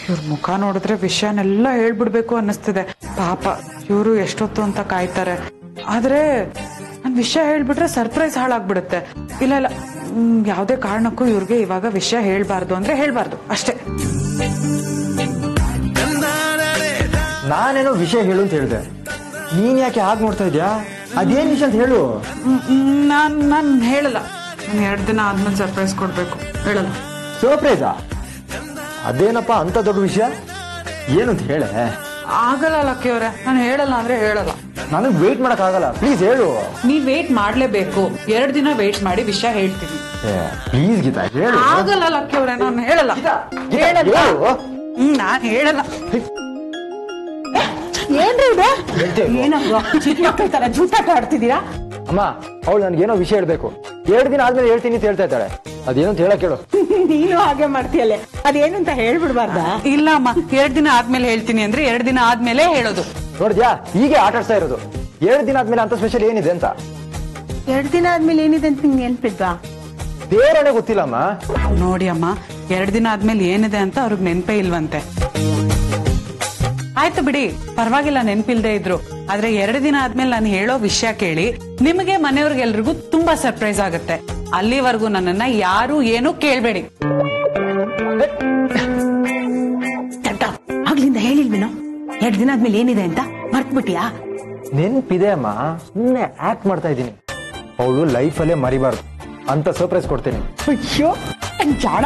ಇವ್ರ ಮುಖ ನೋಡಿದ್ರೆ ವಿಷಯನೆಲ್ಲ ಹೇಳ್ಬಿಡ್ಬೇಕು ಅನ್ನಿಸ್ತಿದೆ ಪಾಪ ಇವರು ಎಷ್ಟೊತ್ತು ಅಂತ ಕಾಯ್ತಾರೆ ಆದ್ರೆ ನನ್ ವಿಷಯ ಹೇಳ್ಬಿಟ್ರೆ ಸರ್ಪ್ರೈಸ್ ಹಾಳಾಗ್ಬಿಡುತ್ತೆ ಇಲ್ಲ ಇಲ್ಲ ಹ್ಮ್, ಯಾವ್ದೇ ಕಾರಣಕ್ಕೂ ಇವ್ರಿಗೆ ಇವಾಗ ವಿಷಯ ಹೇಳ್ಬಾರ್ದು ಅಂದ್ರೆ ಹೇಳ್ಬಾರ್ದು ಅಷ್ಟೇ ನಾನೇನೋ ವಿಷಯ ಹೇಳು ಅಂತ ಹೇಳಿದೆ ನೀನ್ ಯಾಕೆ ಹಾಗೆ ನೋಡ್ತಾ ಇದ್ಯಾ ಅದೇನ್ ವಿಷಯ ಅಂತ ಹೇಳು ಹ್ಮ್, ಹ್ಮ್, ನಾನ್ ನಾನ್ ಹೇಳಲ್ಲ ನಾನು ಎರಡ್ ದಿನ ಆದ್ಮೇಲೆ ಸರ್ಪ್ರೈಸ್ ಕೊಡ್ಬೇಕು ಹೇಳಲ್ಲ ಸರ್ಪ್ರೈಸಾ ಅದೇನಪ್ಪ ಅಂತ ದೊಡ್ಡ ವಿಷಯ ಏನು ಅಂತ ಹೇಳೆ ಆಗಲ್ಲ ಲಕ್ಕಿ ಅವ್ರೆ ನಾನು ಹೇಳಲ್ಲ ಅಂದ್ರೆ ಹೇಳಲ್ಲ ನನಗೆ ವೇಟ್ ಮಾಡಕ್ ಆಗಲ್ಲ ಪ್ಲೀಸ್ ಹೇಳು ನೀವ್ ವೇಟ್ ಮಾಡ್ಲೇಬೇಕು ಎರಡ್ ದಿನ ವೇಟ್ ಮಾಡಿ ವಿಷಯ ಹೇಳ್ತೀನಿ ಪ್ಲೀಸ್ ಗೀತಾ ಹೇಳು ಆಗಲ್ಲ ಲಕ್ಕಿ ಅವ್ರೆ ನಾನು ಹೇಳಲ್ಲ ಗೀತಾ, ಗೀತಾ, ಹೇಳಲ್ಲ ಹೇಳು. ಹ್ಮ್ ನಾನ್ ಹೇಳಲ್ಲ ಏನ್ರಿ ಇದೆ ಹೇಳ್ತೇವೆ. ಏನದು ಚಿಕ್ಕ ಮಕ್ಕಳ ತರ ಜೂಟಾಟ ಆಡ್ತಿದ್ದೀರಾ ಅಮ್ಮ ಅವಳು ನನ್ಗೇನೋ ವಿಷಯ ಹೇಳ್ಬೇಕು ಎರಡು ದಿನ ಆದ್ಮೇಲೆ ಹೇಳ್ತೀನಿ ಅಂತ ಹೇಳ್ತಾ ಇದ್ದಾಳೆ ಅದೇನು ಅಂತ ಹೇಳಕ್ ಹೇಳು ನೀನು ಹಾಗೆ ಮಾಡ್ತೀಯಲ್ಲೇ ಅದೇನು ಅಂತ ಹೇಳ್ಬಿಡ್ಬಾರ್ದಾ ಇಲ್ಲ ಅಮ್ಮ ಎರಡ್ ದಿನ ಆದ್ಮೇಲೆ ಹೇಳ್ತೀನಿ ಅಂದ್ರೆ ಎರಡ್ ದಿನ ಆದ್ಮೇಲೆ ಹೇಳೋದು ನೋಡಿದ್ಯಾ ಹೀಗೆ ಆಟ ಆಡ್ತಾ ಇರೋದು ಎರಡು ದಿನ ಆದ್ಮೇಲೆ ಅಂತ ಸ್ಪೆಷಲ್ ಏನಿದೆ ಅಂತ ಎರಡ್ ದಿನ ಆದ್ಮೇಲೆ ಏನಿದೆ ಅಂತ ನಿಂಗೆ ನೆನ್ಪಿದ್ವಾ ಬೇರೆನೆ ಗೊತ್ತಿಲ್ಲಮ್ಮ ನೋಡಿ ಅಮ್ಮ ಎರಡ್ ದಿನ ಆದ್ಮೇಲೆ ಏನಿದೆ ಅಂತ ಅವ್ರಿಗೆ ನೆನ್ಪೇ ಇಲ್ವಂತೆ ಆಯ್ತು ಬಿಡಿ ಪರವಾಗಿಲ್ಲ ನೆನ್ಪಿಲ್ದೇ ಇದ್ರು ಆದ್ರೆ ಎರಡು ದಿನ ಆದ್ಮೇಲೆ ನಾನು ಹೇಳೋ ವಿಷಯ ಕೇಳಿ ನಿಮಗೆ ಮನೆಯವ್ರಿಗೆಲ್ರಿಗೂ ತುಂಬಾ ಸರ್ಪ್ರೈಸ್ ಆಗುತ್ತೆ ಅಲ್ಲಿವರೆಗೂ ನನ್ನನ್ನ ಯಾರು ಏನು ಕೇಳ್ಬೇಡಿ ತಡ್ಕ ಆಗ್ಲಿಂದ ಹೇಳಿಲ್ವೇನೋ ಎರಡ್ ದಿನ ಆದ್ಮೇಲೆ ಏನಿದೆ ಅಂತ ಮರ್ತ್ಬಿಟ್ಟಿಯಾ ನೆನ್ಪಿದೆ ಅಮ್ಮ ಸುಮ್ಮನೆ ಆಕ್ಟ್ ಮಾಡ್ತಾ ಇದ್ದೀನಿ ಅವಳು ಲೈಫಲ್ಲೇ ಮರಿಬಾರ್ದು ಅಂತ ಸರ್ಪ್ರೈಸ್ ಕೊಡ್ತೀನಿ ಅಯ್ಯೋ ನನ್ ಜಾಣ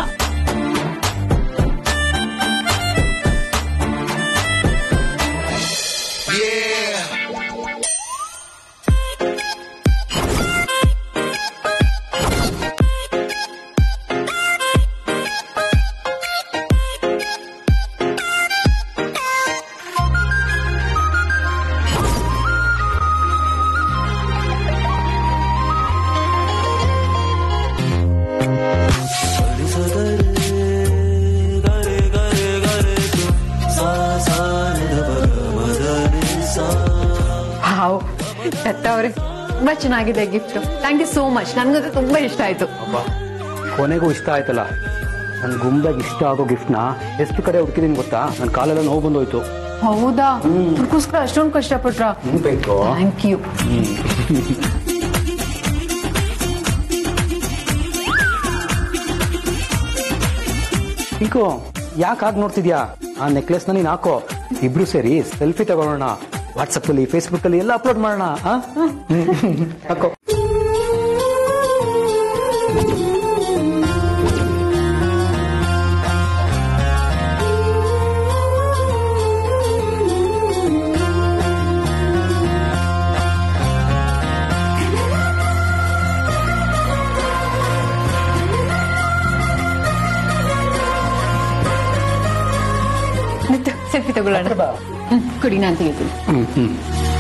ಹಾವ್ ದತ್ತ ಅವ್ರೆ ತುಂಬಾ ಚೆನ್ನಾಗಿದೆ gift thank you so much ನನ್ಗಂತೂ ತುಂಬಾ ಇಷ್ಟ ಆಯ್ತು ಕೊನೆಗೂ ಇಷ್ಟ ಆಯ್ತಲ್ಲ ನನ್ ಗುಂಬಾಗ ಇಷ್ಟ ಆಗೋ ಗಿಫ್ಟ್ನ ಎಷ್ಟು ಕಡೆ ಹುಡುಕಿದೀನಿ ಗೊತ್ತಾ ನನ್ನ ಕಾಲೆಲ್ಲ ನೋವು ಬಂದೋಯ್ತು ಹೌದಾ ಅದಕ್ಕೋಸ್ಕರ ಅಷ್ಟೊಂದು ಕಷ್ಟಪಟ್ರ ಬೇಕು ಥ್ಯಾಂಕ್ ಯು ಪಿಂಕು ಯಾಕೆ ಹಾಗೆ ನೋಡ್ತಿದ್ಯಾ ಆ ನೆಕ್ಲೆಸ್ ನೀನ್ ಹಾಕೋ ಇಬ್ರು ಸೇರಿ ಸೆಲ್ಫಿ ತಗೊಳ್ಳೋಣ ವಾಟ್ಸಪ್ ಅಲ್ಲಿ ಫೇಸ್ಬುಕ್ ಅಲ್ಲಿ ಎಲ್ಲ ಅಪ್ಲೋಡ್ ಮಾಡೋಣ ಆ? ಹಾಕೋ ಸೆಲ್ಫಿ ತಗೊಳ್ಳೋಣ ಹ್ಮ್, ಕುಡಿ ನಾನು ತೆಗಿತೀನಿ ಹ್ಮ್ ಹ್ಮ್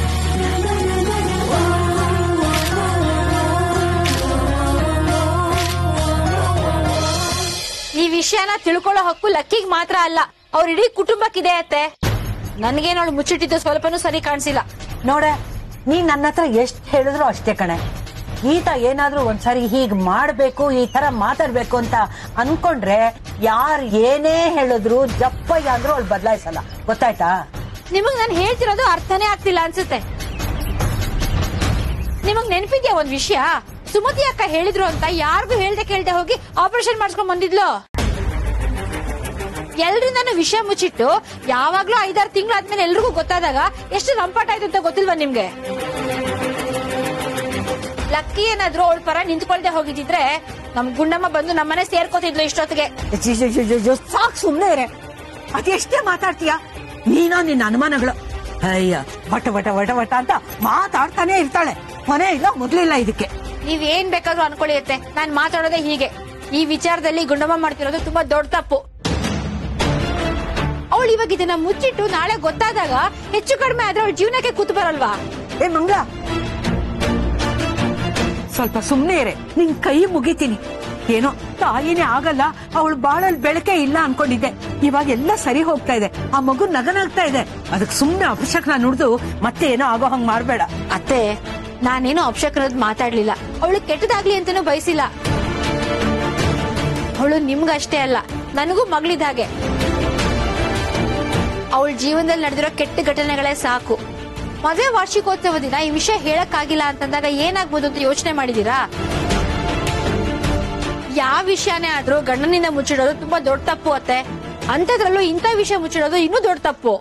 ಈ ವಿಷಯನ ತಿಳ್ಕೊಳ್ಳೋ ಹಕ್ಕು ಲಕ್ಕಿಗ್ ಮಾತ್ರ ಅಲ್ಲ ಅವ್ರ ಇಡೀ ಕುಟುಂಬಕ್ಕಿದೆ ಅತ್ತೆ ನನ್ಗೇನವಳು ಮುಚ್ಚಿಟ್ಟಿದ್ದು ಸ್ವಲ್ಪನೂ ಸರಿ ಕಾಣಿಸಿಲ್ಲ ನೋಡ ನೀ ನನ್ನ ಹತ್ರ ಎಷ್ಟ್ ಹೇಳಿದ್ರು ಅಷ್ಟೇ ಕಣೆ ಈತ ಏನಾದ್ರೂ ಒಂದ್ಸರಿ ಹೀಗ್ ಮಾಡ್ಬೇಕು ಈ ತರ ಮಾತಾಡ್ಬೇಕು ಅಂತ ಅನ್ಕೊಂಡ್ರೆ ಯಾರ್ ಏನೇ ಹೇಳಿದ್ರು ಜಪ್ಪಯ್ಯ ಅಂದ್ರೂ ಅವ್ಳು ಬದಲಾಯಿಸಲ್ಲ ಗೊತ್ತಾಯ್ತಾ ನಿಮಗ್ ನಾನು ಹೇಳ್ತಿರೋದು ಅರ್ಥನೇ ಆಗ್ತಿಲ್ಲ ಅನ್ಸುತ್ತೆ ನಿಮಗ್ ನೆನ್ಪಿದ್ಯಾ ಒಂದ್ ವಿಷಯ ಸುಮತಿ ಅಕ್ಕ ಹೇಳಿದ್ರು ಅಂತ ಯಾರಿಗೂ ಹೇಳ್ದೆ ಕೇಳ್ದೆ ಹೋಗಿ ಆಪರೇಷನ್ ಮಾಡಿಸ್ಕೊಂಡ್ ಬಂದಿದ್ಲು ಎಲ್ರಿಂದಾನು ವಿಷಯ ಮುಚ್ಚಿಟ್ಟು ಯಾವಾಗ್ಲೂ ಐದಾರು ತಿಂಗಳಾದ್ಮೇಲೆ ಎಲ್ರಿಗೂ ಗೊತ್ತಾದಾಗ ಎಷ್ಟು ರಂಪಾಟ ಆಯ್ತು ಅಂತ ಗೊತ್ತಿಲ್ವಾ ನಿಮ್ಗೆ ಲಕ್ಕಿ ಏನಾದ್ರು ಅವಳ ಪರ ನಿಂತ್ಕೊಳ್ದೆ ಹೋಗಿದ್ರೆ ನಮ್ ಗುಂಡಮ್ಮ ಬಂದು ನಮ್ಮನೆ ಸೇರ್ಕೋತಿದ್ಲು ಇಷ್ಟೊತ್ತಿಗೆ ಸಾಕ್ ಸುಮ್ನೆ ಇರೆ ಅದೆಷ್ಟೇ ಮಾತಾಡ್ತೀಯ ನೀನೋ ನಿನ್ನ ಅನುಮಾನಗಳು ಅಯ್ಯ ವಟ ವಟ ವಟ ವಟ ಅಂತ ಮಾತಾಡ್ತಾನೆ ಇರ್ತಾಳೆ ಕೊನೆ ಇಲ್ಲ ಮೊದ್ಲಿಲ್ಲ ಇದಕ್ಕೆ ನೀವ್ ಏನ್ ಬೇಕಾದ್ರೂ ಅನ್ಕೊಳ್ಳಿ ಅತ್ತೆ ನಾನ್ ಮಾತಾಡೋದೇ ಹೀಗೆ ಈ ವಿಚಾರದಲ್ಲಿ ಗುಂಡಮ್ಮ ಮಾಡ್ತಿರೋದು ತುಂಬಾ ದೊಡ್ಡ ತಪ್ಪು ಅವಳು ಇವಾಗ ಇದನ್ನ ಮುಚ್ಚಿಟ್ಟು ನಾಳೆ ಗೊತ್ತಾದಾಗ ಹೆಚ್ಚು ಕಡಿಮೆ ಆದ್ರೆ ಅವಳ ಜೀವನಕ್ಕೆ ಕೂತು ಬರಲ್ವಾ ಏ ಮಂಗಳ ಸ್ವಲ್ಪ ಸುಮ್ನೆ ಇರೆ ನಿನ್ ಕೈ ಮುಗಿತೀನಿ ಏನೋ ತಾಯಿನೇ ಆಗಲ್ಲ ಅವಳು ಬಾಳಲ್ ಬೆಳಕೆ ಇಲ್ಲ ಅನ್ಕೊಂಡಿದ್ದೆ ಇವಾಗ ಎಲ್ಲ ಸರಿ ಹೋಗ್ತಾ ಇದೆ ಆ ಮಗು ನಗನಾಗ್ತಾ ಇದೆ ಅದಕ್ಕೆ ಸುಮ್ನೆ ಅಪಶಕ್ನ ನುಡ್ದು ಮತ್ತೆ ಏನೋ ಆಗೋ ಹಂಗ್ ಮಾಡ್ಬೇಡ ಅತ್ತೆ ನಾನೇನು ಅಪಶಕರದ್ ಮಾತಾಡ್ಲಿಲ್ಲ ಅವಳು ಕೆಟ್ಟದಾಗ್ಲಿ ಅಂತಾನೂ ಬಯಸಿಲ್ಲ ಅವಳು ನಿಮ್ಗಷ್ಟೇ ಅಲ್ಲ ನನಗೂ ಮಗಳಿದ ಹಾಗೆ ಅವಳ ಜೀವನದಲ್ಲಿ ನಡೆದಿರೋ ಕೆಟ್ಟ ಘಟನೆಗಳೇ ಸಾಕು ಮದುವೆ ವಾರ್ಷಿಕೋತ್ಸವ ದಿನ ಈ ವಿಷಯ ಹೇಳಕ್ಕಾಗಿಲ್ಲ ಅಂತಂದಾಗ ಏನಾಗ್ಬೋದು ಅಂತ ಯೋಚನೆ ಮಾಡಿದೀರಾ ಯಾವ ವಿಷಯನೇ ಆದ್ರೂ ಗಂಡನಿಂದ ಮುಚ್ಚಿಡೋದು ತುಂಬಾ ದೊಡ್ಡ ತಪ್ಪು ಅತ್ತೆ ಅಂಥದ್ರಲ್ಲೂ ಇಂಥ ವಿಷಯ ಮುಚ್ಚಿಡೋದು ಇನ್ನೂ ದೊಡ್ಡ ತಪ್ಪು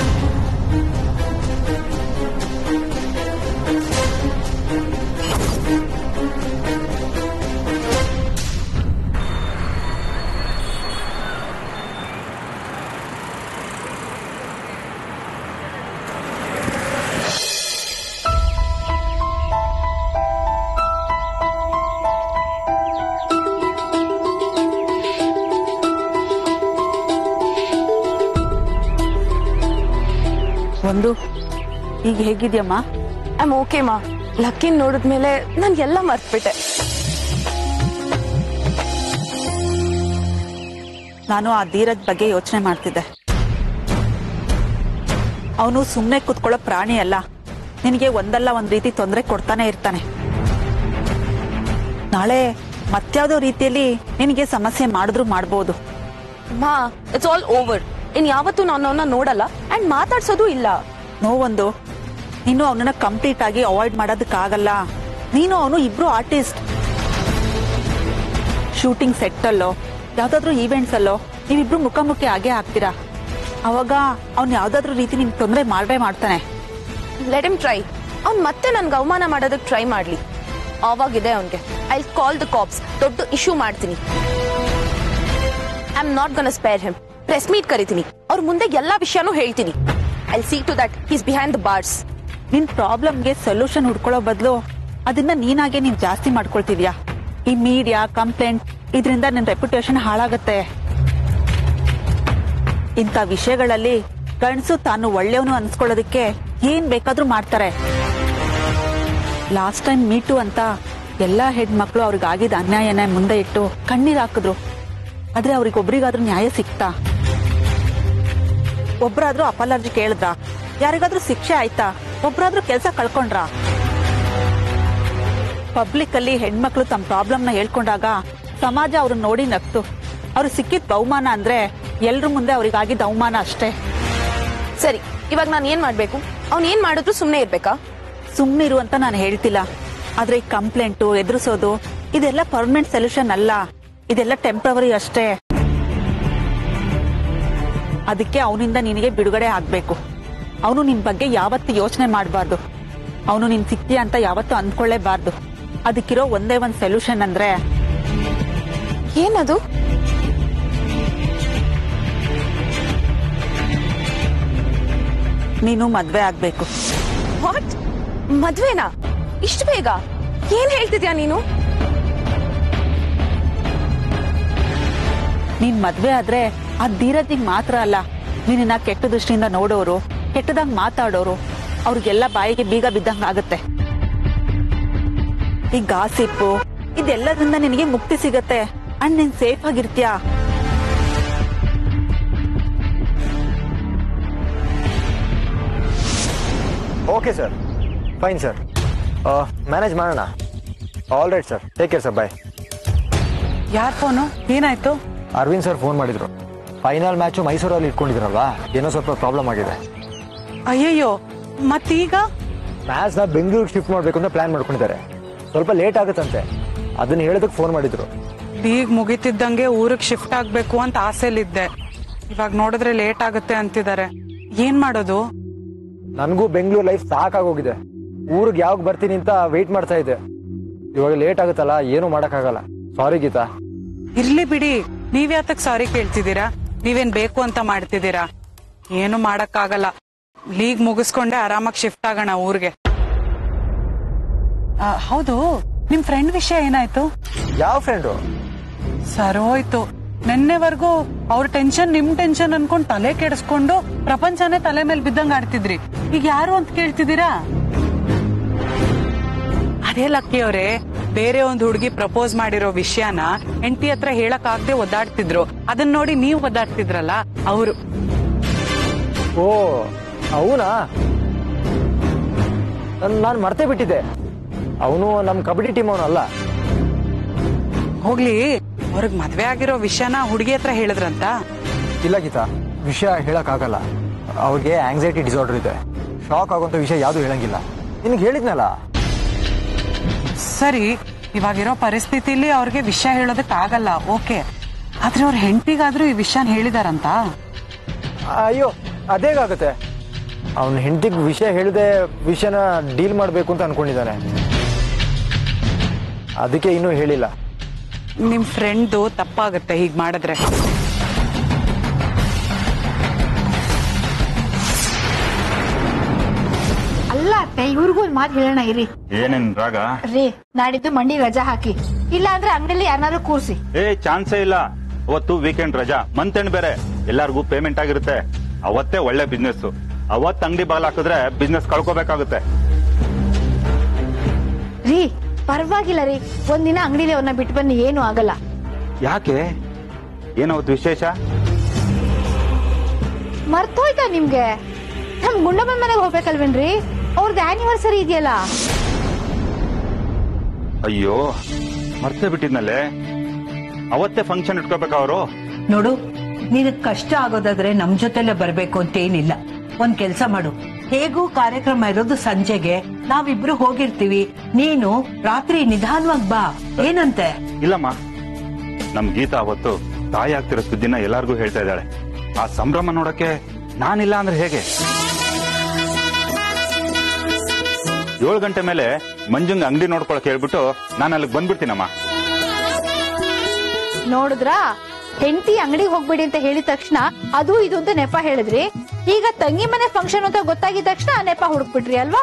ಒಂದು ಈಗ ಹೇಗಿದ್ಯಮ್ಮ ಐಮ್ ಓಕೆ ಮಾ ಲಕ್ಕಿನ್ ನೋಡಿದ್ಮೇಲೆ ನಾನು ಎಲ್ಲ ಮರ್ತ್ಬಿಟ್ಟೆ ನಾನು ಆ ಧೀರಜ್ ಬಗ್ಗೆ ಯೋಚನೆ ಮಾಡ್ತಿದ್ದೆ ಅವನು ಸುಮ್ಮನೆ ಕುತ್ಕೊಳ್ಳೋ ಪ್ರಾಣಿ ಅಲ್ಲ ನಿನಗೆ ಒಂದಲ್ಲ ಒಂದ್ ರೀತಿ ತೊಂದರೆ ಕೊಡ್ತಾನೆ ಇರ್ತಾನೆ ನಾಳೆ ಮತ್ಯಾವ್ದೋ ರೀತಿಯಲ್ಲಿ ನಿನಗೆ ಸಮಸ್ಯೆ ಮಾಡಿದ್ರು ಮಾಡ್ಬೋದು ಮಾ ಇಟ್ಸ್ ಆಲ್ ಓವರ್ ಇನ್ ಯಾವತ್ತೂ ನಾನು ಅವನ್ನ ನೋಡಲ್ಲ ಅಂಡ್ ಮಾತಾಡ್ಸೋದು ಇಲ್ಲ ನೋವೊಂದು ನೀನು ಅವನನ್ನ ಕಂಪ್ಲೀಟ್ ಆಗಿ ಅವಾಯ್ಡ್ ಮಾಡೋದಕ್ಕಾಗಲ್ಲ ನೀನು ಅವನು ಇಬ್ರು ಆರ್ಟಿಸ್ಟ್ ಶೂಟಿಂಗ್ ಸೆಟ್ ಅಲ್ಲೋ ಯಾವ್ದಾದ್ರು ಈವೆಂಟ್ಸ್ ಅಲ್ಲೋ ನೀವಿಬ್ರು ಮುಖಾಮುಖಿ ಆಗೇ ಆಗ್ತೀರಾ ಅವಾಗ ಅವ್ನ್ ಯಾವ್ದಾದ್ರು ರೀತಿ ನಿಮ್ಗೆ ತೊಂದರೆ ಮಾಡೇ ಮಾಡ್ತಾನೆ ಲೆಟ್ ಇಮ್ ಟ್ರೈ ಅವ್ನ್ ಮತ್ತೆ ನನ್ಗೆ ಅವಮಾನ ಮಾಡೋದಕ್ಕೆ ಟ್ರೈ ಮಾಡ್ಲಿ ಆವಾಗಿದೆ ಅವನ್ಗೆ ಐ ಕಾಲ್ ದ ಕಾಪ್ಸ್ ದೊಡ್ಡ ಇಶ್ಯೂ ಮಾಡ್ತೀನಿ I am not gonna spare him press meet ಕರಿತೀನಿ ಅವ್ರ ಮುಂದೆ ಎಲ್ಲಾ ವಿಷಯನೂ ಹೇಳ್ತೀನಿ I see to that is behind the bars ನಿನ್ ಪ್ರಾಬ್ಲಮ್ಗೆ ಸೊಲ್ಯೂಷನ್ ಹುಡ್ಕೊಳ್ಳೋ ಬದಲು ಅದನ್ನ ನೀನಾಗೆ ನೀನ್ ಜಾಸ್ತಿ ಮಾಡ್ಕೊಳ್ತಿದ್ಯಾ ಈ ಮೀಡಿಯಾ ಕಂಪ್ಲೇಂಟ್ ಇದರಿಂದ ನಿನ್ ರೆಪ್ಯುಟೇಷನ್ ಹಾಳಾಗತ್ತೆ ಇಂಥ ವಿಷಯಗಳಲ್ಲಿ ಗಂಡಸು ತಾನು ಒಳ್ಳೆಯವನು ಅನ್ಸ್ಕೊಳ್ಳೋದಕ್ಕೆ ಏನ್ ಬೇಕಾದ್ರೂ ಮಾಡ್ತಾರೆ ಲಾಸ್ಟ್ ಟೈಮ್ ಮೀಟು ಅಂತ ಎಲ್ಲಾ ಹೆಣ್ಮಕ್ಳು ಅವ್ರಿಗಾಗಿದ್ದ ಅನ್ಯಾಯನ ಮುಂದೆ ಇಟ್ಟು ಕಣ್ಣೀರ್ ಹಾಕಿದ್ರು ಆದ್ರೆ ಅವ್ರಿಗೊಬ್ರಿಗಾದ್ರೂ ನ್ಯಾಯ ಸಿಕ್ತಾ ಒಬ್ರಾದ್ರೂ ಅಪಾಲರ್ಜಿ ಕೇಳಿದ್ರ ಯಾರಿಗಾದ್ರೂ ಶಿಕ್ಷೆ ಆಯ್ತಾ ಒಬ್ರಾದ್ರೂ ಕೆಲಸ ಕಳ್ಕೊಂಡ್ರ ಪಬ್ಲಿಕ್ ಅಲ್ಲಿ ಹೆಣ್ಮಕ್ಳು ತಮ್ಮ ಪ್ರಾಬ್ಲಮ್ ನ ಹೇಳ್ಕೊಂಡಾಗ ಸಮಾಜ ಅವ್ರನ್ನ ನೋಡಿ ನಗ್ತು ಅವ್ರು ಸಿಕ್ಕಿದ್ ಬಹುಮಾನ ಅಂದ್ರೆ ಎಲ್ರ ಮುಂದೆ ಅವ್ರಿಗಾಗಿದ್ದ ಅವಮಾನ ಅಷ್ಟೇ ಸರಿ ಇವಾಗ ನಾನು ಏನ್ ಮಾಡ್ಬೇಕು ಅವ್ನ್ ಏನ್ ಮಾಡಿದ್ರು ಸುಮ್ನೆ ಇರ್ಬೇಕಾ ಸುಮ್ನಿರು ಅಂತ ನಾನು ಹೇಳ್ತಿಲ್ಲ ಆದ್ರೆ ಈ ಕಂಪ್ಲೇಂಟು ಎದುರಿಸೋದು ಇದೆಲ್ಲ ಪರ್ಮನೆಂಟ್ ಸೊಲ್ಯೂಷನ್ ಅಲ್ಲ ಇದೆಲ್ಲ ಟೆಂಪ್ರವರಿ ಅಷ್ಟೇ ಅದಕ್ಕೆ ಅವನಿಂದ ನಿನಗೆ ಬಿಡುಗಡೆ ಆಗ್ಬೇಕು ಅವನು ನಿನ್ ಬಗ್ಗೆ ಯಾವತ್ತು ಯೋಚನೆ ಮಾಡಬಾರ್ದು ಅವನು ನಿನ್ ಸಿಕ್ತೀಯ ಅಂತ ಯಾವತ್ತು ಅಂದ್ಕೊಳ್ಳೇಬಾರ್ದು ಅದಕ್ಕಿರೋ ಒಂದೇ ಒಂದ್ ಸೊಲ್ಯೂಷನ್ ಅಂದ್ರೆ ಏನದು ನೀನು ಮದ್ವೆ ಆಗ್ಬೇಕು ವಾಟ್ ಮದ್ವೆನಾ ಇಷ್ಟು ಬೇಗ ಏನ್ ಹೇಳ್ತಿದ್ಯಾ ನೀನು ನೀನ್ ಮದ್ವೆ ಆದ್ರೆ ಆ ಧೀರಜಿಗ್ ಮಾತ್ರ ಅಲ್ಲ ನಿನ್ನ ಕೆಟ್ಟ ದೃಷ್ಟಿಯಿಂದ ನೋಡೋರು ಕೆಟ್ಟದಂಗ್ ಮಾತಾಡೋರು ಅವ್ರಿಗೆಲ್ಲ ಬಾಯಿಗೆ ಬೀಗ ಬಿದ್ದಂಗ ಆಗುತ್ತೆ ಈ ಗಾಸಿಪ್ಪು ಇದೆಲ್ಲದ್ರಿಂದ ನಿನಗೆ ಮುಕ್ತಿ ಸಿಗತ್ತೆ ಅಂಡ್ ನೀನ್ ಸೇಫ್ ಆಗಿರ್ತೀಯಾ okay sir fine sir manage ಮಾಡೋಣ all right sir take care sir bye ಯಾರ್ ಫೋನು ಏನಾಯ್ತು ಅರವಿಂದ್ ಸರ್ ಫೋನ್ ಮಾಡಿದ್ರು ಫೈನಲ್ ಮ್ಯಾಚು ಮೈಸೂರಲ್ಲಿ ಇಟ್ಕೊಂಡಿದ್ರಲ್ವಾ ಏನೋ ಸ್ವಲ್ಪ ಪ್ರಾಬ್ಲಮ್ ಆಗಿದೆ ಅಯ್ಯಯ್ಯೋ ಮತ್ತೀಗ ಮ್ಯಾಚ್ನ ಬೆಂಗಳೂರಿಗೆ ಶಿಫ್ಟ್ ಮಾಡಬೇಕು ಅಂತ ಪ್ಲಾನ್ ಮಾಡ್ಕೊಂಡಿದ್ದಾರೆ ಸ್ವಲ್ಪ ಲೇಟ್ ಆಗುತ್ತಂತೆ ಅದನ್ನ ಹೇಳೋದಕ್ಕೆ ಫೋನ್ ಮಾಡಿದ್ರು ಈಗ ಮುಗಿತಿದ್ದಂಗೆ ಊರಿಗೆ ಶಿಫ್ಟ್ ಆಗ್ಬೇಕು ಅಂತ ಆಸೆಲಿದ್ದೆ ಇವಾಗ ನೋಡಿದ್ರೆ ಲೇಟ್ ಆಗುತ್ತೆ ಅಂತಿದ್ದಾರೆ ಏನ್ ಮಾಡೋದು ನನಗೂ ಬೆಂಗಳೂರು ಲೈಫ್ ಸಾಕಾಗೋಗಿದೆ ಊರಿಗೆ ಯಾವಾಗ ಬರ್ತೀನಿ ಅಂತ ವೆಯ್ಟ್ ಮಾಡ್ತಾ ಇದ್ದೆ ಇವಾಗ ಲೇಟ್ ಆಗುತ್ತಲ್ಲ ಏನು ಮಾಡೋಕ್ಕಾಗಲ್ಲ ಸಾರಿ ಗೀತಾ ಇರ್ಲಿ ಬಿಡಿ ನೀವ್ ಯಾತಕ್ ಸಾರಿ ಕೇಳ್ತಿದ್ದೀರಾ ನೀವೇನ್ ಬೇಕು ಅಂತ ಮಾಡ್ತಿದ್ದೀರಾ ಏನು ಮಾಡಕ್ಕಾಗಲ್ಲ ಲೀಗ್ ಮುಗಿಸ್ಕೊಂಡೆ ಆರಾಮಾಗಿ ಶಿಫ್ಟ್ ಆಗೋಣ ಊರ್ಗೆ ಆ, ಹೌದು ನಿಮ್ ಫ್ರೆಂಡ್ ವಿಷಯ ಏನಾಯ್ತು ಯಾವ ಫ್ರೆಂಡು ಸರೋಯ್ತು ನಿನ್ನೆವರೆಗೂ ಅವ್ರ ಟೆನ್ಷನ್ ನಿಮ್ ಟೆನ್ಷನ್ ಅನ್ಕೊಂಡ್ ತಲೆ ಕೆಡಿಸ್ಕೊಂಡು ಪ್ರಪಂಚನೇ ತಲೆ ಮೇಲೆ ಬಿದ್ದಂಗ್ ಆಡ್ತಿದ್ರಿ ಈಗ ಯಾರು ಅಂತ ಕೇಳ್ತಿದ್ದೀರಾ ಅದೇ ಲಕ್ಕಿ ಅವ್ರೆ ಬೇರೆ ಒಂದ್ ಹುಡುಗಿ ಪ್ರಪೋಸ್ ಮಾಡಿರೋ ವಿಷಯನ ಹೆಂಡತಿ ಹತ್ರ ಹೇಳಕ್ ಆಗದೆ ಒದ್ದಾಡ್ತಿದ್ರು ಅದನ್ನ ನೋಡಿ ನೀವ್ ಒದ್ದಾಡ್ತಿದ್ರಲ್ಲ ಅವರು ಓ ಅವನಾ ನಾನು ಮರ್ತೇ ಬಿಟ್ಟಿದ್ದೆ ಅವನು ನಮ್ಮ ಕಬಡ್ಡಿ ಟೀಮ್ ಅವನಲ್ಲ ಹೋಗ್ಲಿ ಅವ್ರಿಗೆ ಮದ್ವೆ ಆಗಿರೋ ವಿಷಯನ ಹುಡುಗಿ ಹತ್ರ ಹೇಳಿದ್ರಂತ ಇಲ್ಲ ಗೀತಾ ವಿಷಯ ಹೇಳಕ್ಕಾಗಲ್ಲ ಅವ್ರಿಗೆ ಆಂಗ್ಸೈಟಿ ಡಿಸಾರ್ಡರ್ ಇದೆ ಶಾಕ್ ಆಗುವಂತ ವಿಷಯ ಯಾವುದು ಹೇಳಂಗಿಲ್ಲ ನಿನಗೆ ಹೇಳಿದ್ನಲ್ಲ ಸರಿ ಇವಾಗಿರೋ ಪರಿಸ್ಥಿತಿಲಿ ಅವ್ರಿಗೆ ವಿಷಯ ಹೇಳೋದಕ್ ಆಗಲ್ಲ ಓಕೆ ಆದ್ರೆ ಅವ್ರ ಹೆಂಡತಿಗಾದ್ರೂ ಈ ವಿಷಯನ ಹೇಳಿದಾರಂತ ಅಯ್ಯೋ ಅದೇಗಾಗುತ್ತೆ ಅವನ ಹೆಂಡತಿಗೆ ವಿಷಯ ಹೇಳಿದೆ ವಿಷಯನ ಡೀಲ್ ಮಾಡಬೇಕು ಅಂತ ಅನ್ಕೊಂಡಿದ್ದಾನೆ ಅದಕ್ಕೆ ಇನ್ನೂ ಹೇಳಿಲ್ಲ ನಿಮ್ ಫ್ರೆಂಡ್ದು ತಪ್ಪಾಗುತ್ತೆ ಹೀಗ್ ಮಾಡಿದ್ರೆ ಅಲ್ಲ ಅತ್ತೆ ಇವ್ರಿಗೂ ಒಂದ್ ಮಾತು ಹೇಳೋಣ ಇರಿ ಏನೇನ್ ರಾಗ ರೀ ನಾಡಿದ್ದು ಮಂಡಿ ರಜಾ ಹಾಕಿ ಇಲ್ಲ ಅಂದ್ರೆ ಅಂಗಡಿಲಿ ಯಾರನ್ನಾರು ಕೂರ್ಸಿ ಏ ಚಾನ್ಸೇ ಇಲ್ಲ ಅವತ್ತು ವೀಕೆಂಡ್ ರಜಾ ಮಂತ್ ಎಂಡ್ ಬೇರೆ ಎಲ್ಲಾರ್ಗೂ ಪೇಮೆಂಟ್ ಆಗಿರುತ್ತೆ ಅವತ್ತೇ ಒಳ್ಳೆ ಬಿಸ್ನೆಸ್ ಅವತ್ ಅಂಗಡಿ ಬಾಲ್ ಹಾಕಿದ್ರೆ ಬಿಸ್ನೆಸ್ ಕಳ್ಕೋಬೇಕಾಗುತ್ತೆ ರೀ ಪರವಾಗಿಲ್ಲ ರೀ ಒಂದಿನ ಅಂಗಡಿಲಿ ಅವ್ರನ್ನ ಬಿಟ್ಟು ಬನ್ನಿ ಏನು ಆಗಲ್ಲ ಯಾಕೆ ಏನವತ್ತು ವಿಶೇಷ ಮರ್ತೋಯ್ತಾ ನಿಮ್ಗೆ ನಮ್ ಗುಂಡಮ್ಮನ ಮನೆಗೆ ಹೋಗ್ಬೇಕಲ್ವೇನ್ರಿ ಅವ್ರದ್ದು ಆನಿವರ್ಸರಿ ಇದೆಯಲ್ಲ ಅಯ್ಯೋ ಮರ್ತೇ ಬಿಟ್ಟಿದ್ನಲ್ಲೇ ಅವತ್ತೇ ಫಂಕ್ಷನ್ ಇಟ್ಕೋಬೇಕ ಅವರು ನೋಡು ನಿನಗ್ ಕಷ್ಟ ಆಗೋದಾದ್ರೆ ನಮ್ ಜೊತೆಲೆ ಬರ್ಬೇಕು ಅಂತ ಏನಿಲ್ಲ ಒಂದ್ ಕೆಲ್ಸ ಮಾಡು ಹೇಗೂ ಕಾರ್ಯಕ್ರಮ ಇರೋದು ಸಂಜೆಗೆ ನಾವಿಬ್ರು ಹೋಗಿರ್ತೀವಿ ನೀನು ರಾತ್ರಿ ನಿಧಾನವಾಗಿ ಬಾ ಏನಂತೆ ಇಲ್ಲಮ್ಮ ನಮ್ ಗೀತಾ ಅವತ್ತು ತಾಯಿ ಆಗ್ತಿರೋ ಸುದ್ದಿನ ಎಲ್ಲಾರ್ಗೂ ಹೇಳ್ತಾ ಇದ್ದಾಳೆ ಆ ಸಂಭ್ರಮ ನೋಡಕ್ಕೆ ನಾನಿಲ್ಲ ಅಂದ್ರೆ ಹೇಗೆ ಏಳು ಗಂಟೆ ಮೇಲೆ ಮಂಜುಂಗ್ ಅಂಗಡಿ ನೋಡ್ಕೊಳಕ್ ಹೇಳ್ಬಿಟ್ಟು ನಾನು ಅಲ್ಲಿಗೆ ಬಂದ್ಬಿಡ್ತೀನಮ್ಮ ನೋಡಿದ್ರಾ ಹೆಂಡತಿ ಅಂಗಡಿಗೆ ಹೋಗ್ಬೇಡಿ ಅಂತ ಹೇಳಿದ ತಕ್ಷಣ ಅದು ಇದು ಅಂತ ನೆಪ ಹೇಳಿದ್ರಿ ಈಗ ತಂಗಿ ಮನೆ ಫಂಕ್ಷನ್ ಅಂತ ಗೊತ್ತಾಗಿದ ತಕ್ಷಣ ಆ ನೆಪ ಹುಡುಕ್ಬಿಟ್ರಿ ಅಲ್ವಾ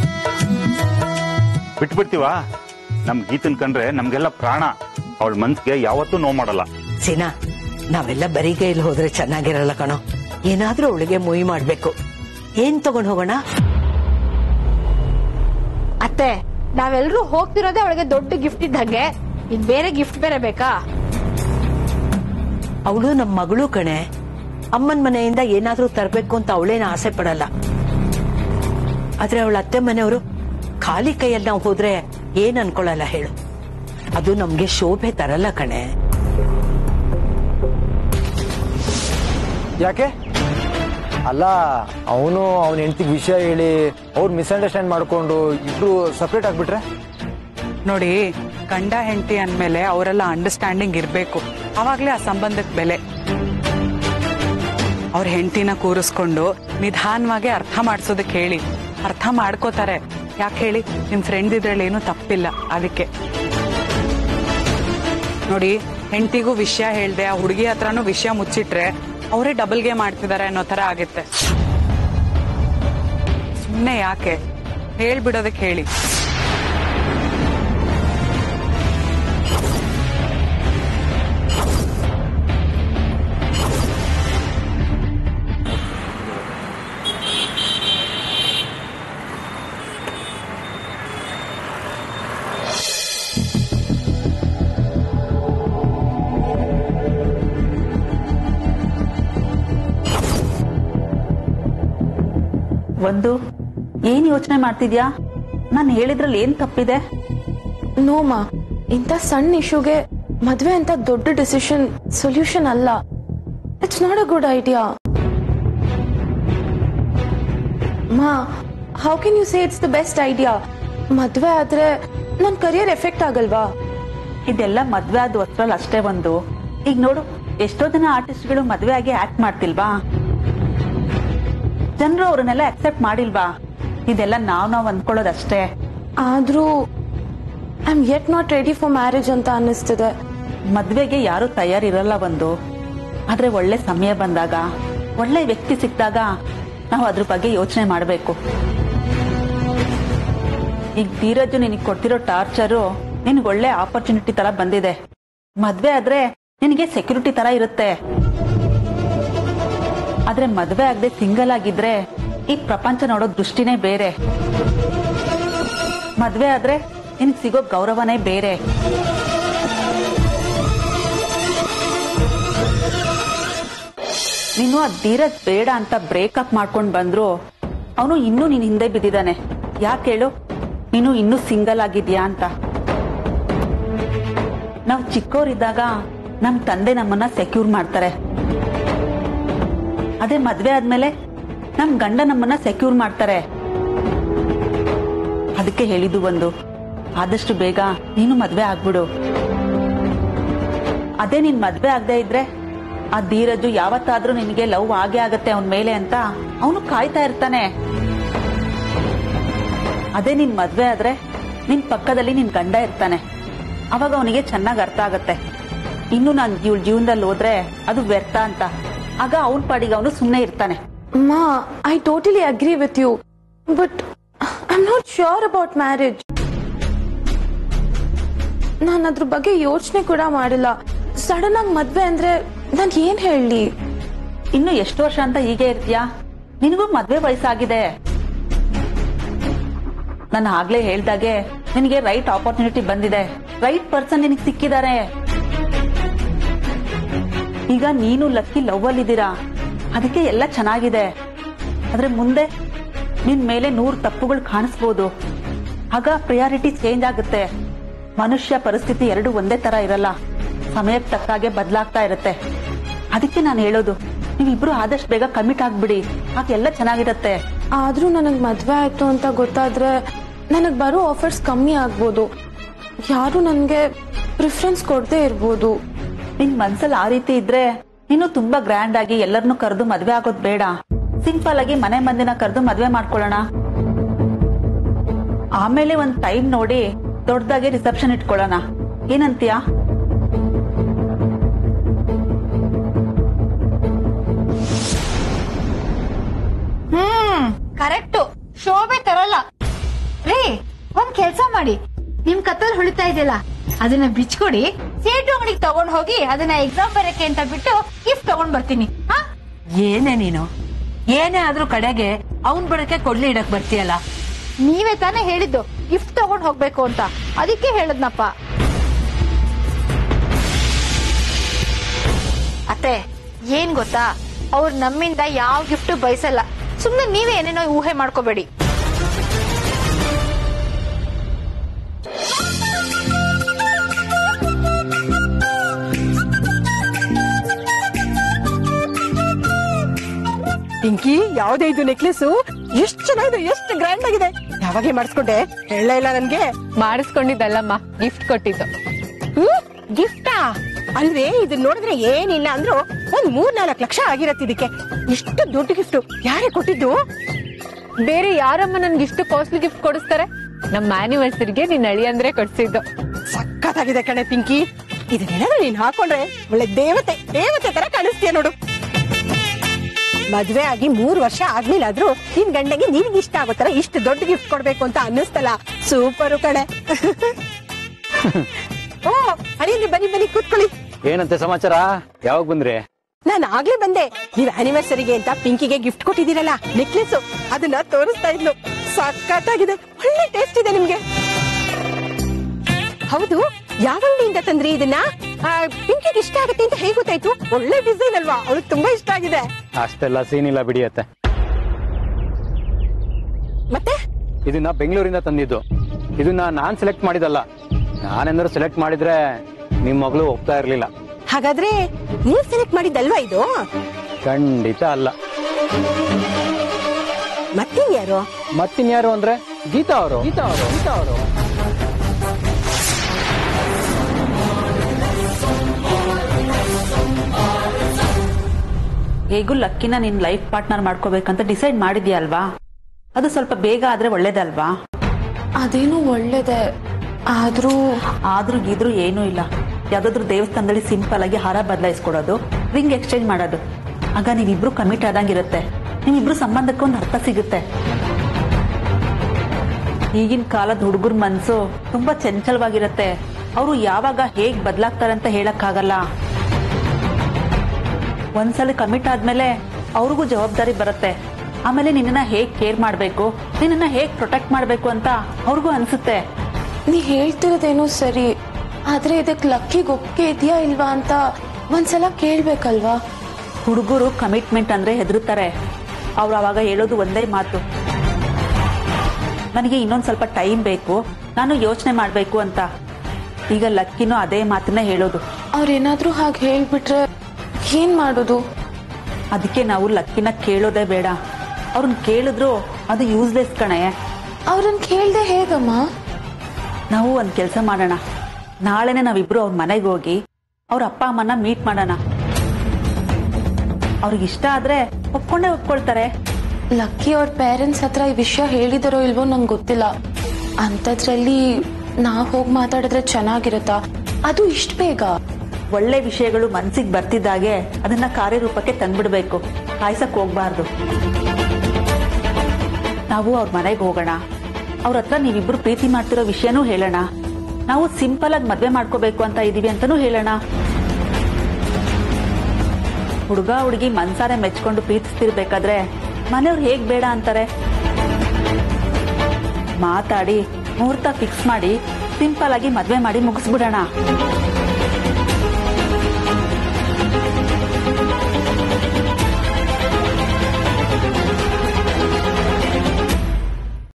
ಬಿಟ್ಬಿಡ್ತೀವಾ ನಮ್ ಗೀತನ್ ಕಂಡ್ರೆ ನಮ್ಗೆಲ್ಲ ಪ್ರಾಣ ಅವಳ ಮನ್ಸ್ಗೆ ಯಾವತ್ತೂ ನೋವು ಮಾಡಲ್ಲ ಸಿನಾ ನಾವೆಲ್ಲ ಬರಿಗೈಲಿ ಹೋದ್ರೆ ಚೆನ್ನಾಗಿರಲ್ಲ ಕಣೋ ಏನಾದ್ರೂ ಅವಳಿಗೆ ಮುಯಿ ಮಾಡ್ಬೇಕು ಏನ್ ತಗೊಂಡ್ ಹೋಗೋಣ ಅತ್ತೆ ನಾವೆಲ್ಲರೂ ಹೋಗ್ತಿರೋದೇ ಅವಳಿಗೆ ದೊಡ್ಡ ಗಿಫ್ಟ್ ಇದ್ದಂಗೆ ಇನ್ ಬೇರೆ ಗಿಫ್ಟ್ ಬೇರೆ ಬೇಕಾ ಅವಳು ನಮ್ ಮಗಳು ಕಣೆ ಅಮ್ಮನ್ ಮನೆಯಿಂದ ಏನಾದ್ರೂ ತರ್ಬೇಕು ಅಂತ ಅವಳೇನ ಆಸೆ ಪಡಲ್ಲ ಆದ್ರೆ ಅವಳ ಅತ್ತೆ ಮನೆಯವರು ಖಾಲಿ ಕೈಯಲ್ಲಿ ನಾವು ಹೋದ್ರೆ ಏನ್ ಅನ್ಕೊಳಲ್ಲ ಹೇಳು ಅದು ನಮ್ಗೆ ಶೋಭೆ ತರಲ್ಲ ಕಣೆ ಯಾಕೆ ಅಲ್ಲ ಅವನು ಅವನ ಹೆಂಡತಿಗೆ ವಿಷಯ ಹೇಳಿ ಅವ್ರು ಮಿಸ್ಅಂಡರ್ಸ್ಟ್ಯಾಂಡ್ ಮಾಡ್ಕೊಂಡು ಇಬ್ರು ಸಪ್ರೇಟ್ ಆಗ್ಬಿಟ್ರೆ ನೋಡಿ ಗಂಡ ಹೆಂಡತಿ ಅಂದ್ಮೇಲೆ ಅವರೆಲ್ಲ ಅಂಡರ್ಸ್ಟ್ಯಾಂಡಿಂಗ್ ಇರ್ಬೇಕು ಅವಾಗ್ಲೇ ಆ ಸಂಬಂಧಕ್ಕೆ ಬೆಲೆ ಅವ್ರ ಹೆಂಡತಿನ ಕೂರಿಸ್ಕೊಂಡು ನಿಧಾನವಾಗಿ ಅರ್ಥ ಮಾಡಿಸೋದಕ್ಕೆ ಹೇಳಿ ಅರ್ಥ ಮಾಡ್ಕೋತಾರೆ ಯಾಕೆ ಹೇಳಿ ನಿಮ್ ಫ್ರೆಂಡ್ ಇದ್ರಲ್ಲಿ ಏನು ತಪ್ಪಿಲ್ಲ ಅದಕ್ಕೆ ನೋಡಿ ಹೆಂಡತಿಗೂ ವಿಷಯ ಹೇಳ್ದೆ ಆ ಹುಡುಗಿ ಹತ್ರನೂ ವಿಷಯ ಮುಚ್ಚಿಟ್ರೆ ಅವರೇ ಡಬಲ್ ಗೇಮ್ ಮಾಡ್ತಿದ್ದಾರೆ ಅನ್ನೋ ತರ ಆಗುತ್ತೆ ಸುಮ್ಮನೆ ಯಾಕೆ ಹೇಳ್ಬಿಡೋದಕ್ಕೆ ಹೇಳಿ ಒಂದು ಏನ್ ಯೋಚನೆ ಮಾಡ್ತಿದ್ಯಾ ನಾನು ಹೇಳಿದ್ರಲ್ಲಿ ಏನ್ ತಪ್ಪಿದೆ ನೋಮಾ ಇಂಥ ಸಣ್ಣ ಇಶ್ಯೂಗೆ ಮದ್ವೆ ಅಂತ ದೊಡ್ಡ ಡಿಸಿಷನ್ ಸೊಲ್ಯೂಷನ್ ಅಲ್ಲ it's not a good idea ಮಾ how can you say it's the best idea ಮದ್ವೆ ಆದ್ರೆ ನನ್ ಕರಿಯರ್ ಎಫೆಕ್ಟ್ ಆಗಲ್ವಾ ಇದೆಲ್ಲ ಮದ್ವೆ ಆದ ಹೊತ್ರಲ್ಲಿ ಅಷ್ಟೇ ಒಂದು ಈಗ ನೋಡು ಎಷ್ಟೋ ಜನ ಆರ್ಟಿಸ್ಟ್ಗಳು ಮದ್ವೆ ಆಗಿ ಆಕ್ಟ್ ಮಾಡ್ತಿಲ್ವಾ ಜನರು ಅವ್ರನ್ನೆಲ್ಲ ಅಕ್ಸೆಪ್ಟ್ ಮಾಡಿಲ್ವಾ ಇದೆಲ್ಲ ನಾವ್ ನಾವ್ ಅಂದ್ಕೊಳ್ಳೋದಷ್ಟೇ ಆದ್ರೂ I am yet not ready for marriage ಅಂತ ಅನ್ನಿಸ್ತಿದೆ ಮದ್ವೆಗೆ ಯಾರು ತಯಾರಿರಲ್ಲ ಒಂದು ಆದ್ರೆ ಒಳ್ಳೆ ಸಮಯ ಬಂದಾಗ ಒಳ್ಳೆ ವ್ಯಕ್ತಿ ಸಿಕ್ಕಿದಾಗ ನಾವು ಅದ್ರ ಬಗ್ಗೆ ಯೋಚನೆ ಮಾಡಬೇಕು ಈಗ ಧೀರಜ್ ನಿನಗೆ ಕೊಡ್ತಿರೋ ಟಾರ್ಚರು ನಿನ್ಗೆ ಒಳ್ಳೆ ಆಪರ್ಚುನಿಟಿ ತರ ಬಂದಿದೆ ಮದ್ವೆ ಆದ್ರೆ ನಿನಗೆ ಸೆಕ್ಯೂರಿಟಿ ತರ ಇರುತ್ತೆ ಆದ್ರೆ ಮದ್ವೆ ಆಗದೆ ಸಿಂಗಲ್ ಆಗಿದ್ರೆ ಈ ಪ್ರಪಂಚ ನೋಡೋ ದೃಷ್ಟಿನೇ ಬೇರೆ ಮದ್ವೆ ಆದ್ರೆ ನಿನಗೆ ಸಿಗೋ ಗೌರವನೇ ಬೇರೆ ನೀನು ಆ ಧೀರಜ್ ಬೇಡ ಅಂತ ಬ್ರೇಕಪ್ ಮಾಡ್ಕೊಂಡ್ ಬಂದ್ರು ಅವನು ಇನ್ನೂ ನಿನ್ ಹಿಂದೆ ಬಿದ್ದಿದ್ದಾನೆ ಯಾಕೆ ಹೇಳು ನೀನು ಇನ್ನೂ ಸಿಂಗಲ್ ಆಗಿದ್ಯಾ ಅಂತ ನಾವು ಚಿಕ್ಕವರಿದ್ದಾಗ ನಮ್ ತಂದೆ ನಮ್ಮನ್ನ ಸೆಕ್ಯೂರ್ ಮಾಡ್ತಾರೆ ಅದೇ ಮದ್ವೆ ಆದ್ಮೇಲೆ ನಮ್ ಗಂಡ ನಮ್ಮನ್ನ ಸೆಕ್ಯೂರ್ ಮಾಡ್ತಾರೆ ಅದಕ್ಕೆ ಹೇಳಿದ್ದು ಒಂದು ಆದಷ್ಟು ಬೇಗ ನೀನು ಮದ್ವೆ ಆಗ್ಬಿಡು ಅದೇ ನೀನ್ ಮದ್ವೆ ಆಗದೆ ಇದ್ರೆ ಆ ಧೀರಜು ಯಾವತ್ತಾದ್ರೂ ನಿನಗೆ ಲವ್ ಆಗೇ ಆಗತ್ತೆ ಅವನ್ ಮೇಲೆ ಅಂತ ಅವನು ಕಾಯ್ತಾ ಇರ್ತಾನೆ ಅದೇ ನಿನ್ ಮದ್ವೆ ಆದ್ರೆ ನಿನ್ ಪಕ್ಕದಲ್ಲಿ ನಿನ್ ಗಂಡ ಇರ್ತಾನೆ ಅವಾಗ ಅವನಿಗೆ ಚೆನ್ನಾಗ್ ಅರ್ಥ ಆಗತ್ತೆ ಇನ್ನು ನಾನ್ ಇವಳ ಜೀವನದಲ್ಲಿ ಹೋದ್ರೆ ಅದು ವ್ಯರ್ಥ ಅಂತ ಆಗ ಅವನ್ ಪಾಡಿಗೆ ಅವನು ಸುಮ್ನೆ ಇರ್ತಾನೆ ಮಾ I totally agree with you but I am not sure about marriage ನಾನು ಅದ್ರ ಬಗ್ಗೆ ಯೋಚನೆ ಕೂಡ ಮಾಡಿಲ್ಲ ಸಡನ್ ಆಗಿ ಮದ್ವೆ ಅಂದ್ರೆ ನಾನ್ ಏನ್ ಹೇಳಿ ಇನ್ನು ಎಷ್ಟು ವರ್ಷ ಅಂತ ಹೀಗೆ ಇರ್ತೀಯಾ ನಿನಗೂ ಮದ್ವೆ ವಯಸ್ಸಾಗಿದೆ ನಾನು ಆಗ್ಲೇ ಹೇಳ್ದಾಗೆ ನಿನಗೆ ರೈಟ್ ಆಪರ್ಚುನಿಟಿ ಬಂದಿದೆ ರೈಟ್ ಪರ್ಸನ್ ನಿನಗೆ ಸಿಕ್ಕಿದ್ದಾರೆ ಈಗ ನೀನು ಲಕ್ಕಿ ಲವ್ ಅಲ್ಲಿದ್ದೀರಾ ಅದಕ್ಕೆ ಎಲ್ಲ ಚೆನ್ನಾಗಿದೆ ಆದ್ರೆ ಮುಂದೆ ನಿನ್ ಮೇಲೆ ನೂರು ತಪ್ಪುಗಳು ಕಾಣಿಸ್ಬೋದು ಆಗ ಪ್ರಿಯಾರಿಟಿ ಚೇಂಜ್ ಆಗುತ್ತೆ ಮನುಷ್ಯ ಪರಿಸ್ಥಿತಿ ಎರಡು ಒಂದೇ ತರ ಇರಲ್ಲ ಸಮಯಕ್ಕೆ ತಕ್ಕಾಗೆ ಬದಲಾಗ್ತಾ ಇರುತ್ತೆ ಅದಕ್ಕೆ ನಾನು ಹೇಳೋದು ನೀವಿಬ್ರು ಆದಷ್ಟು ಬೇಗ ಕಮಿಟ್ ಆಗ್ಬಿಡಿ ಆಗ ಎಲ್ಲ ಚೆನ್ನಾಗಿರತ್ತೆ ಆದ್ರೂ ನನಗ್ ಮದ್ವೆ ಆಯ್ತು ಅಂತ ಗೊತ್ತಾದ್ರೆ ನನಗ್ ಬರೋ ಆಫರ್ಸ್ ಕಮ್ಮಿ ಆಗ್ಬೋದು ಯಾರು ನನ್ಗೆ ಪ್ರಿಫರೆನ್ಸ್ ಕೊಡದೆ ಇರ್ಬೋದು ನಿನ್ ಮನ್ಸಲ್ಲಿ ಆ ರೀತಿ ಇದ್ರೆ ನೀನು ತುಂಬಾ ಗ್ರ್ಯಾಂಡ್ ಆಗಿ ಎಲ್ಲರನ್ನೂ ಕರೆದು ಮದ್ವೆ ಆಗೋದ್ ಬೇಡ ಸಿಂಪಲ್ ಆಗಿ ಮನೆ ಮಂದಿನ ಕರೆದು ಮದ್ವೆ ಮಾಡ್ಕೊಳ್ಳೋಣ ಆಮೇಲೆ ಒಂದ್ ಟೈಮ್ ನೋಡಿ ದೊಡ್ಡದಾಗಿ ರಿಸೆಪ್ಷನ್ ಇಟ್ಕೊಳ್ಳೋಣ ಏನಂತೀಯಾ ಹ್ಮ್ ಕರೆಕ್ಟ್ ಶೋಭೆ ತರಲ್ಲ ರೀ ಒಂದ್ ಕೆಲ್ಸ ಮಾಡಿ ನಿಮ್ ಕತ್ತಲ್ ಹೊಳಿತಾ ಇದೆಯಲ್ಲ ಅದನ್ನ ಬಿಚ್ಕೊಡಿ ಸೇಟು ಅಂಗಡಿಗೆ ತಗೊಂಡ್ ಹೋಗಿ ಅದನ್ನ ಎಕ್ಸಾಮ್ ಬರಕ್ಕೆ ಅಂತ ಬಿಟ್ಟು ಗಿಫ್ಟ್ ತಗೊಂಡ್ ಬರ್ತೀನಿ ಹಾ ಏನೇ ನೀನು ಏನೇ ಆದ್ರೂ ಕಡೆಗೆ ಅವನ್ ಬಡಕೆ ಕೊಡ್ಲಿ ಇಡಕ್ ಬರ್ತೀಯಲ್ಲ ನೀವೇ ತಾನೇ ಹೇಳಿದ್ದು ಗಿಫ್ಟ್ ತಗೊಂಡ್ ಹೋಗ್ಬೇಕು ಅಂತ ಅದಕ್ಕೆ ಹೇಳದ್ನಪ್ಪ ಅತ್ತೆ ಏನ್ ಗೊತ್ತಾ ಅವ್ರು ನಮ್ಮಿಂದ ಯಾವ ಗಿಫ್ಟ್ ಬಯಸಲ್ಲ ಸುಮ್ನೆ ನೀವೇ ಏನೇನೋ ಊಹೆ ಮಾಡ್ಕೋಬೇಡಿ ಪಿಂಕಿ ಯಾವ್ದೇ ಇದು ನೆಕ್ಲೆಸ್ ಎಷ್ಟು ಚೆನ್ನಾಗಿದೆ ಎಷ್ಟು ಗ್ರ್ಯಾಂಡ್ ಆಗಿದೆ ಯಾವಾಗೆ ಮಾಡಿಸ್ಕೊಂಡೆ ಹೇಳ ಇಲ್ಲ ನನ್ಗೆ ಮಾಡಿಸ್ಕೊಂಡಿದ್ದಲ್ಲಮ್ಮ ಗಿಫ್ಟ್ ಕೊಟ್ಟಿದ್ದು ಹ್ಮ್ ಗಿಫ್ಟಾ ಅಲ್ವೇ ಇದನ್ನ ನೋಡಿದ್ರೆ ಏನಿಲ್ಲ ಅಂದ್ರು ಒಂದ್ ಮೂರ್ ನಾಲ್ಕು ಲಕ್ಷ ಆಗಿರತ್ತೆ ಇದಕ್ಕೆ ಇಷ್ಟು ದೊಡ್ಡ ಗಿಫ್ಟ್ ಯಾರೇ ಕೊಟ್ಟಿದ್ದು ಬೇರೆ ಯಾರಮ್ಮ ನನ್ಗೆ ಇಷ್ಟು ಕಾಸ್ಟ್ಲಿ ಗಿಫ್ಟ್ ಕೊಡಿಸ್ತಾರೆ ನಮ್ಮ ಆನಿವರ್ಸರಿಗೆ ನಿನ್ನ ಅಳಿ ಅಂದ್ರೆ ಕೊಡ್ಸಿದ್ದು ಸಖತ್ತಾಗಿದೆ ಕಣೆ ಪಿಂಕಿ ಇದನ್ನೇನಾದ್ರೂ ನೀನ್ ಹಾಕೊಂಡ್ರೆ ಒಳ್ಳೆ ದೇವತೆ ದೇವತೆ ತರ ಕಾಣಿಸ್ತೀಯ ನೋಡು ಮದ್ವೆ ಆಗಿ ಮೂರ್ ವರ್ಷ ಆದ್ಮೇಲಾದ್ರೂ ನಿನ್ ಗಂಡಂಗೆ ನಿನ್ಗೆ ಇಷ್ಟ ಆಗೋ ತರ ಇಷ್ಟು ದೊಡ್ಡ ಗಿಫ್ಟ್ ಕೊಡ್ಬೇಕು ಅಂತ ಅನ್ನಿಸ್ತಲ್ಲ ಸೂಪರು ಕಣೆ ಓ ಅಡಿಯಲ್ಲಿ ಬನ್ನಿ ಬನ್ನಿ ಕೂತ್ಕೊಳ್ಳಿ ಏನಂತೆ ಸಮಾಚಾರ ಯಾವಾಗ ಬಂದ್ರಿ ನಾನು ಆಗ್ಲೇ ಬಂದೆ ನೀವ್ ಆನಿವರ್ಸರಿಗೆ ಅಂತ ಪಿಂಕಿಗೆ ಗಿಫ್ಟ್ ಕೊಟ್ಟಿದ್ದೀರಲ್ಲ ನೆಕ್ಲೆಸ್ ಅದನ್ನ ತೋರಿಸ್ತಾ ಇದ್ಲು ಸಖತ್ತಾಗಿದೆ ಒಳ್ಳೆ ಟೇಸ್ಟ್ ಇದೆ ನಿಮ್ಗೆ ಹೌದು ಯಾವ ಅಂಗಡಿಯಿಂದ ತಂದ್ರಿ ಇದನ್ನ ಆ, ಪಿಂಕಿಗೆ ಇಷ್ಟ ಆಗುತ್ತೆ ಅಂತ ಹೇಗೆ ಗೊತ್ತಾಯ್ತು ಒಳ್ಳೆ ಡಿಸೈನ್ ಅಲ್ವಾ ಅವಳಿಗೆ ತುಂಬಾ ಇಷ್ಟ ಆಗಿದೆ ಅಷ್ಟೆಲ್ಲ ಸೀನ್ ಇಲ್ಲ ಬಿಡಿಯತ್ತೆ ಮತ್ತೆ ಇದನ್ನ ಬೆಂಗಳೂರಿಂದ ತಂದಿದ್ದು ಇದನ್ನ ನಾನ್ ಸೆಲೆಕ್ಟ್ ಮಾಡಿದಲ್ಲ ನಾನೆಂದ್ರು ಸೆಲೆಕ್ಟ್ ಮಾಡಿದ್ರೆ ನಿಮ್ ಮಗಳು ಒಪ್ತಾ ಇರ್ಲಿಲ್ಲ ಹಾಗಾದ್ರೆ ನೀವ್ ಸೆಲೆಕ್ಟ್ ಮಾಡಿದ್ದಲ್ವಾ ಇದು ಖಂಡಿತ ಅಲ್ಲ ಮತ್ತಿನ್ಯಾರು ಮತ್ತಿನ್ಯಾರು ಅಂದ್ರೆ ಗೀತಾ ಅವರು ಗೀತಾ ಅವರು ಗೀತಾ ಅವರು ಹೇಗೂ ಲಕ್ಕಿನ ನಿನ್ ಲೈಫ್ ಪಾರ್ಟ್ನರ್ ಮಾಡ್ಕೋಬೇಕಂತ ಡಿಸೈಡ್ ಮಾಡಿದ್ಯಾ ಅಲ್ವಾ ಅದು ಸ್ವಲ್ಪ ಬೇಗ ಆದ್ರೆ ಒಳ್ಳೇದಲ್ವಾ ಅದೇನು ಒಳ್ಳೇದೆ ಆದ್ರೂ ಆದ್ರೂ ಗೀದ್ರೂ ಏನೂ ಇಲ್ಲ ಯಾವ್ದಾದ್ರು ದೇವಸ್ಥಾನದಲ್ಲಿ ಸಿಂಪಲ್ ಆಗಿ ಹಾರ ಬದಲಾಯಿಸ್ಕೊಡೋದು ರಿಂಗ್ ಎಕ್ಸ್ಚೇಂಜ್ ಮಾಡೋದು ಆಗ ನೀವಿಬ್ರು ಕಮಿಟ್ ಆದಂಗಿರುತ್ತೆ ನೀವಿಬ್ರು ಸಂಬಂಧಕ್ಕೆ ಒಂದು ಅರ್ಥ ಸಿಗುತ್ತೆ ಈಗಿನ ಕಾಲದ ಹುಡುಗರ ಮನ್ಸು ತುಂಬಾ ಚಂಚಲವಾಗಿರುತ್ತೆ ಅವರು ಯಾವಾಗ ಹೇಗ್ ಬದಲಾಗ್ತಾರೆ ಅಂತ ಹೇಳಕ್ಕಾಗಲ್ಲ ಒಂದ್ಸಲ ಕಮಿಟ್ ಆದ್ಮೇಲೆ ಅವ್ರಿಗೂ ಜವಾಬ್ದಾರಿ ಬರುತ್ತೆ ಆಮೇಲೆ ನಿನ್ನನ್ನ ಹೇಗ್ ಕೇರ್ ಮಾಡ್ಬೇಕು ನಿನ್ನನ್ನ ಹೇಗ್ ಪ್ರೊಟೆಕ್ಟ್ ಮಾಡ್ಬೇಕು ಅಂತ ಅವ್ರಿಗೂ ಅನ್ಸುತ್ತೆ ನೀ ಹೇಳ್ತಿರೋದೇನೋ ಸರಿ ಆದ್ರೆ ಇದಕ್ ಲಕ್ಕಿಗ್ ಒಪ್ಪಿಗೆ ಇದೆಯಾ ಇಲ್ವಾ ಅಂತ ಒಂದ್ಸಲ ಕೇಳ್ಬೇಕಲ್ವಾ ಹುಡುಗರು ಕಮಿಟ್ಮೆಂಟ್ ಅಂದ್ರೆ ಹೆದರುತ್ತಾರೆ ಅವ್ರು ಅವಾಗ ಹೇಳೋದು ಒಂದೇ ಮಾತು ನನಗೆ ಇನ್ನೊಂದ್ ಸ್ವಲ್ಪ ಟೈಮ್ ಬೇಕು ನಾನು ಯೋಚನೆ ಮಾಡ್ಬೇಕು ಅಂತ ಈಗ ಲಕ್ಕಿನೂ ಅದೇ ಮಾತನ್ನ ಹೇಳೋದು ಅವ್ರೇನಾದ್ರೂ ಹಾಗೆ ಹೇಳ್ಬಿಟ್ರೆ ಏನ್ ಮಾಡೋದು ಅದಕ್ಕೆ ನಾವು ಲಕ್ಕಿನ ಕೇಳೋದೇ ಬೇಡ ಅವ್ರನ್ನ ಕೇಳಿದ್ರು ಅದು ಯೂಸ್ಲೆಸ್ ಕಣೆ ಅವ್ರನ್ನ ಕೇಳ್ದೆ ಹೇಗಮ್ಮ ನಾವು ಒಂದ್ ಕೆಲಸ ಮಾಡೋಣ ನಾಳೆನೆ ನಾವಿಬ್ರು ಅವ್ರ ಮನೆಗೆ ಹೋಗಿ ಅವ್ರ ಅಪ್ಪ ಅಮ್ಮನ ಮೀಟ್ ಮಾಡೋಣ ಅವ್ರಿಗೆ ಇಷ್ಟ ಆದ್ರೆ ಒಪ್ಕೊಂಡೇ ಒಪ್ಕೊಳ್ತಾರೆ ಲಕ್ಕಿ ಅವ್ರ ಪೇರೆಂಟ್ಸ್ ಹತ್ರ ಈ ವಿಷಯ ಹೇಳಿದಾರೋ ಇಲ್ವೋ ನಂಗೆ ಗೊತ್ತಿಲ್ಲ ಅಂಥದ್ರಲ್ಲಿ ನಾವ್ ಹೋಗಿ ಮಾತಾಡಿದ್ರೆ ಚೆನ್ನಾಗಿರುತ್ತಾ ಅದು ಇಷ್ಟ ಬೇಗ ಒಳ್ಳೆ ವಿಷಯಗಳು ಮನ್ಸಿಗೆ ಬರ್ತಿದ್ದಾಗೆ ಅದನ್ನ ಕಾರ್ಯರೂಪಕ್ಕೆ ತಂದ್ಬಿಡ್ಬೇಕು ಕಾಯ್ಸಕ್ ಹೋಗ್ಬಾರ್ದು ನಾವು ಅವ್ರ ಮನೆಗೆ ಹೋಗೋಣ ಅವ್ರ ಹತ್ರ ನೀವಿಬ್ರು ಪ್ರೀತಿ ಮಾಡ್ತಿರೋ ವಿಷಯನೂ ಹೇಳೋಣ ನಾವು ಸಿಂಪಲ್ ಆಗಿ ಮದ್ವೆ ಮಾಡ್ಕೋಬೇಕು ಅಂತ ಇದೀವಿ ಅಂತಾನೂ ಹೇಳೋಣ ಹುಡುಗ ಹುಡುಗಿ ಮನ್ಸಾರೆ ಮೆಚ್ಕೊಂಡು ಪ್ರೀತಿಸ್ತಿರ್ಬೇಕಾದ್ರೆ ಮನೆಯವ್ರು ಹೇಗ್ ಬೇಡ ಅಂತಾರೆ ಮಾತಾಡಿ ಮುಹೂರ್ತ ಫಿಕ್ಸ್ ಮಾಡಿ ಸಿಂಪಲ್ ಆಗಿ ಮದ್ವೆ ಮಾಡಿ ಮುಗಿಸ್ಬಿಡೋಣ